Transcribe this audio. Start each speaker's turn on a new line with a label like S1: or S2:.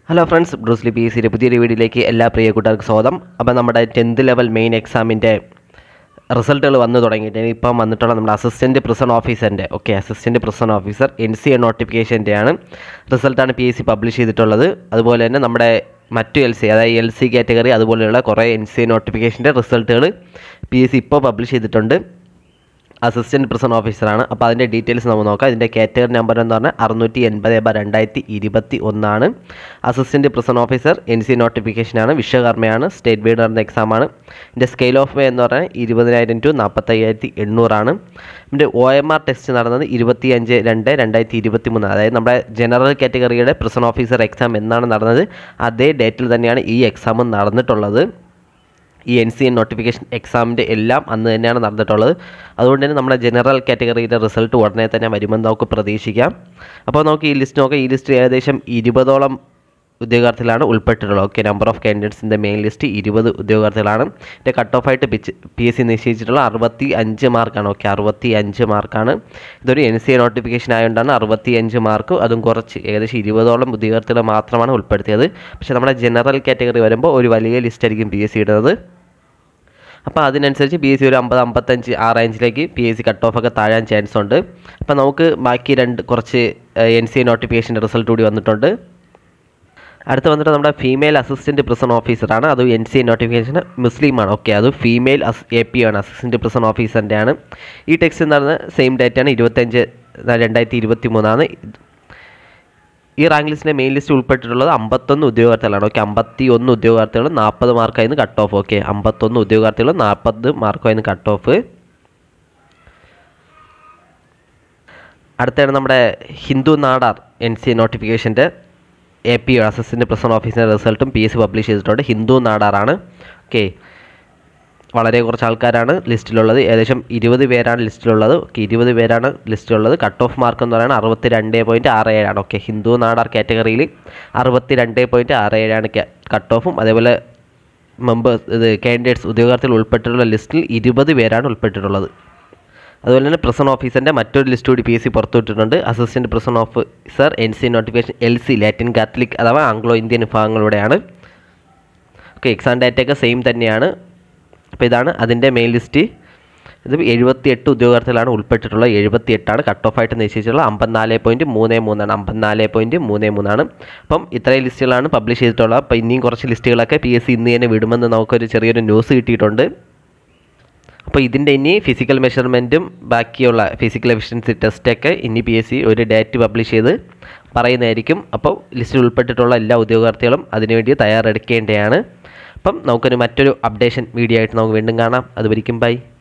S1: hello friends Bruce Lee P S സിയുടെ പുതിയൊരു വീഡിയോയിലേക്ക് എല്ലാ പ്രിയ കൂട്ടുകാർക്കും സ്വാഗതം അപ്പോൾ നമ്മുടെ ടെൻത്ത് ലെവൽ മെയിൻ എക്സാമിൻ്റെ റിസൾട്ടുകൾ വന്നു തുടങ്ങിയിട്ട് ഇപ്പം വന്നിട്ടുള്ള നമ്മുടെ അസിസ്റ്റൻറ്റ് പ്രിസൺ ഓഫീസറിൻ്റെ okay assistant prison officer N C A നോട്ടിഫിക്കേഷൻ്റെയാണ് റിസൾട്ടാണ് പി എസ് സി പബ്ലിഷ് ചെയ്തിട്ടുള്ളത് അതുപോലെ തന്നെ നമ്മുടെ മറ്റു എൽ സി അതായത് എൽ സി കാറ്റഗറി അതുപോലെയുള്ള കുറേ എൻ സി എ നോട്ടിഫിക്കേഷൻ്റെ റിസൾട്ടുകൾ പി എസ് സി ഇപ്പോൾ പബ്ലിഷ് ചെയ്തിട്ടുണ്ട് അസിസ്റ്റൻറ്റ് പ്രിസൺ ഓഫീസറാണ് അപ്പോൾ അതിൻ്റെ ഡീറ്റെയിൽസ് നമുക്ക് നോക്കാം ഇതിൻ്റെ കാറ്റഗറി നമ്പർ എന്ന് പറഞ്ഞാൽ അറുന്നൂറ്റി എൺപത് ബ രണ്ടായിരത്തി ഇരുപത്തി ഒന്നാണ് assistant prison officer N C നോട്ടിഫിക്കേഷനാണ് വിശ്വകർമ്മയാണ് സ്റ്റേറ്റ് ബീഡ് നടന്ന എക്സാമാണ് ഇതിൻ്റെ സ്കെയിൽ ഓഫ് വേ എന്ന് പറഞ്ഞാൽ ഇരുപതിനായിരം ടു നാൽപ്പത്തയ്യായിരത്തി എണ്ണൂറാണ് ഇതിൻ്റെ ഒ എം ആർ ടെസ്റ്റ് നടന്നത് ഇരുപത്തി അഞ്ച് രണ്ട് രണ്ടായിരത്തി ഇരുപത്തി മൂന്ന് അതായത് നമ്മുടെ ജനറൽ കാറ്റഗറിയുടെ പ്രിസൺ ഓഫീസർ എക്സാം എന്നാണ് നടന്നത് അതേ ഡേറ്റിൽ തന്നെയാണ് ഈ എക്സാമും നടന്നിട്ടുള്ളത് ഈ എൻ സി എൻ നോട്ടിഫിക്കേഷൻ എക്സാമിൻ്റെ എല്ലാം അന്ന് തന്നെയാണ് നടന്നിട്ടുള്ളത് അതുകൊണ്ട് തന്നെ നമ്മുടെ ജനറൽ കാറ്റഗറിയുടെ റിസൾട്ട് ഉടനെ തന്നെ വരുമെന്ന് നമുക്ക് പ്രതീക്ഷിക്കാം അപ്പോൾ നമുക്ക് ഈ ലിസ്റ്റ് നോക്കാം ഈ ലിസ്റ്റ് ഏകദേശം ഇരുപതോളം ഉദ്യോഗാർത്ഥികളാണ് ഉൾപ്പെട്ടിട്ടുള്ളത് ഓക്കെ നമ്പർ ഓഫ് കാൻഡിഡേറ്റ്സിൻ്റെ മെയിൻ ലിസ്റ്റ് ഇരുപത് ഉദ്യോഗാർത്ഥികളാണ് ഇതിൻ്റെ കട്ട് ഓഫ് ആയിട്ട് പിച്ച് പി എസ് സി നിശ്ചയിച്ചിട്ടുള്ള അറുപത്തി അഞ്ച് മാർക്കാണ് ഓക്കെ അറുപത്തി അഞ്ച് മാർക്കാണ് ഇതൊരു എൻ സി എ നോട്ടിഫിക്കേഷൻ ആയതുകൊണ്ടാണ് അറുപത്തി അഞ്ച് മാർക്ക് അതും കുറച്ച് ഏകദേശം ഇരുപതോളം ഉദ്യോഗാർത്ഥികൾ മാത്രമാണ് ഉൾപ്പെടുത്തിയത് പക്ഷേ നമ്മുടെ ജനറൽ കാറ്റഗറി വരുമ്പോൾ ഒരു വലിയ ലിസ്റ്റ് ആയിരിക്കും പി എസ് സി ഇടുന്നത് അപ്പോൾ അതിനനുസരിച്ച് പി എസ് സി ഒരു അമ്പത് അമ്പത്തഞ്ച് ആ റേഞ്ചിലേക്ക് P S C cut off ഒക്കെ താഴാൻ ചാൻസ് ഉണ്ട് അപ്പോൾ നമുക്ക് ബാക്കി രണ്ട് കുറച്ച് എൻ സി നോട്ടിഫിക്കേഷൻ്റെ റിസൾട്ട് കൂടി വന്നിട്ടുണ്ട് അടുത്ത് വന്നിട്ട് നമ്മുടെ ഫീമെയിൽ അസിസ്റ്റൻറ്റ് പ്രിസൺ ഓഫീസറാണ് അത് എൻ സി നോട്ടിഫിക്കേഷൻ മുസ്ലിമാണ് ഓക്കെ അത് ഫീമെയിൽ അസ് എ പി ആണ് അസിസ്റ്റൻറ്റ് പ്രിസൺ ഓഫീസറിൻ്റെ ആണ് ഈ ടെക്സ്റ്റ് എന്ന് പറയുന്നത് സെയിം ഡേറ്റ് ആണ് ഇരുപത്തഞ്ച് രണ്ടായിരത്തി ഇരുപത്തി മൂന്നാണ് ഈ റാങ്ക് ലിസ്റ്റിൻ്റെ മെയിൻ ലിസ്റ്റ് ഉൾപ്പെട്ടിട്ടുള്ളത് അമ്പത്തൊന്ന് ഉദ്യോഗാർത്ഥികളാണ് ഓക്കെ അമ്പത്തി ഒന്ന് ഉദ്യോഗാർത്ഥികളും നാൽപ്പത് മാർക്കായിരുന്നു കട്ട് ഓഫ് ഓക്കെ അമ്പത്തൊന്ന് ഉദ്യോഗാർത്ഥികളും നാൽപ്പത് മാർക്കായിരുന്നു കട്ട് ഓഫ് അടുത്താണ് നമ്മുടെ ഹിന്ദു നാടാർ എൻ സി നോട്ടിഫിക്കേഷൻ്റെ എ പി അസിസ്റ്റൻറ്റ് പ്രസൺ ഓഫീസിൻ്റെ റിസൾട്ടും പി എസ് സി പബ്ലിഷ് ചെയ്തിട്ടുണ്ട് ഹിന്ദു നാടാറാണ് ഓക്കെ വളരെ കുറച്ച് ആൾക്കാരാണ് ലിസ്റ്റിലുള്ളത് ഏകദേശം ഇരുപത് പേരാണ് ലിസ്റ്റിലുള്ളത് ഓക്കെ ഇരുപത് പേരാണ് ലിസ്റ്റിലുള്ളത് കട്ട് ഓഫ് മാർക്ക് എന്ന് പറയുന്നത് അറുപത്തി രണ്ട് പോയിൻറ്റ് ആറ് ഏഴാണ് ഓക്കെ ഹിന്ദു നാടാർ കാറ്റഗറിയിൽ അറുപത്തി രണ്ട് പോയിൻറ്റ് ആറ് ഏഴാണ് കട്ട് ഓഫും അതേപോലെ മെമ്പേഴ്സ് ഇത് കാൻഡിഡേറ്റ്സ് ഉദ്യോഗാർത്ഥികൾ ഉൾപ്പെട്ടിട്ടുള്ള ലിസ്റ്റിൽ ഇരുപത് പേരാണ് ഉൾപ്പെട്ടിട്ടുള്ളത് അതുപോലെ തന്നെ പ്രസൺ ഓഫീസറിൻ്റെ മറ്റൊരു ലിസ്റ്റ് കൂടി പി എസ് സി പുറത്തുവിട്ടിട്ടുണ്ട് assistant prison officer N C notification L C Latin Catholic അഥവാ ആംഗ്ലോ ഇന്ത്യൻ വിഭാഗങ്ങളുടെയാണ് ഓക്കെ എക്സാം ഡേറ്റയൊക്കെ സെയിം തന്നെയാണ് അപ്പോൾ ഇതാണ് അതിൻ്റെ മെയിൻ ലിസ്റ്റ് ഇത് എഴുപത്തി എട്ട് ഉദ്യോഗാർത്ഥികളാണ് ഉൾപ്പെട്ടിട്ടുള്ളത് എഴുപത്തി എട്ടാണ് കട്ട് ഓഫ് ആയിട്ട് നിശ്ചയിച്ചിട്ടുള്ളത് അമ്പത്തിനാല് പോയിൻറ്റ് മൂന്ന് മൂന്നാണ് അമ്പത്തിനാല് പോയിൻറ്റ് മൂന്ന് മൂന്നാണ് അപ്പം ഇത്രയും ലിസ്റ്റുകളാണ് പബ്ലിഷ് ചെയ്തിട്ടുള്ളത് അപ്പോൾ ഇനിയും കുറച്ച് ലിസ്റ്റുകളൊക്കെ പി എസ് സി ഇന്ന് തന്നെ വിടുമെന്ന് നമുക്കൊരു ചെറിയൊരു ന്യൂസ് കിട്ടിയിട്ടുണ്ട് അപ്പോൾ ഇതിൻ്റെ ഇനി ഫിസിക്കൽ മെഷർമെൻറ്റും ബാക്കിയുള്ള ഫിസിക്കൽ എഫിഷ്യൻസി ടെസ്റ്റൊക്കെ ഇനി പി എസ് സി ഒരു ഡേറ്റ് പബ്ലിഷ് ചെയ്ത് പറയുന്നതായിരിക്കും അപ്പോൾ ലിസ്റ്റിൽ ഉൾപ്പെട്ടിട്ടുള്ള എല്ലാ ഉദ്യോഗാർത്ഥികളും അതിനുവേണ്ടി തയ്യാറെടുക്കേണ്ടതാണ് അപ്പം നമുക്കൊരു മറ്റൊരു അപ്ഡേഷൻ വീഡിയോ ആയിട്ട് നമുക്ക് വീണ്ടും കാണാം അതുവരിക്കും ബൈ